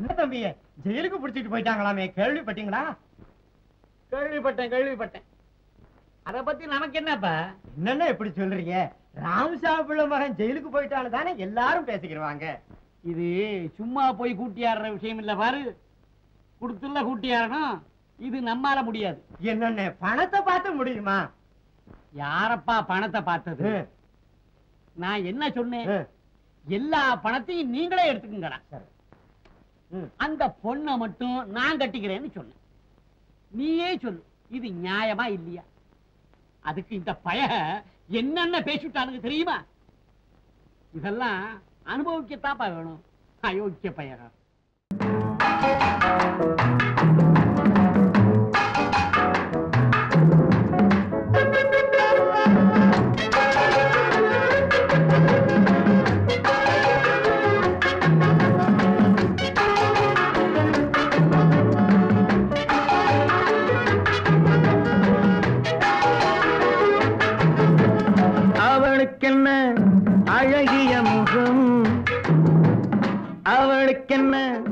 என்ன தம்பி ஜெயிலுக்கு பிடிச்சிட்டு போயிட்டாங்களாமே கேள்விப்பட்டீங்களா கேள்விப்பட்டேன் கேள்விப்பட்டேன் அத பத்தி நமக்கு என்னப்பா என்னென்ன இப்படி சொல்றீங்க ராமசா பிள்ளை மகன் ஜெயிலுக்கு போயிட்டான்னு தானே எல்லாரும் பேசிக்கிடுவாங்க இது சும்மா போய் கூட்டியாடுற விஷயம் இல்ல பாரு கொடுத்துள்ள கூட்டியாடணும் இது நம்மால முடியாது என்னென்ன பணத்தை பார்த்து முடியுமா யாரப்பா பணத்தை பார்த்தது ம், நான் என்ன சொன்னேன் ம், எல்லா பணத்தையும் நீங்களே எடுத்துக்கங்கடா சரி. ம், அந்த பொண்ணை மட்டும் நான் கட்டிக்கிறேன்னு சொன்னேன் நீயே சொல்லு இது நியாயமா இல்லையா அதுக்கு இந்த பய என்னென்ன பேசிவிட்டானுங்க தெரியுமா இதெல்லாம் அனுபவிக்கத்தாப்பா வேணும் அயோக்கிய பயகா அவளுக்கென்ன அழகிய முகம் அவளுக்கென்ன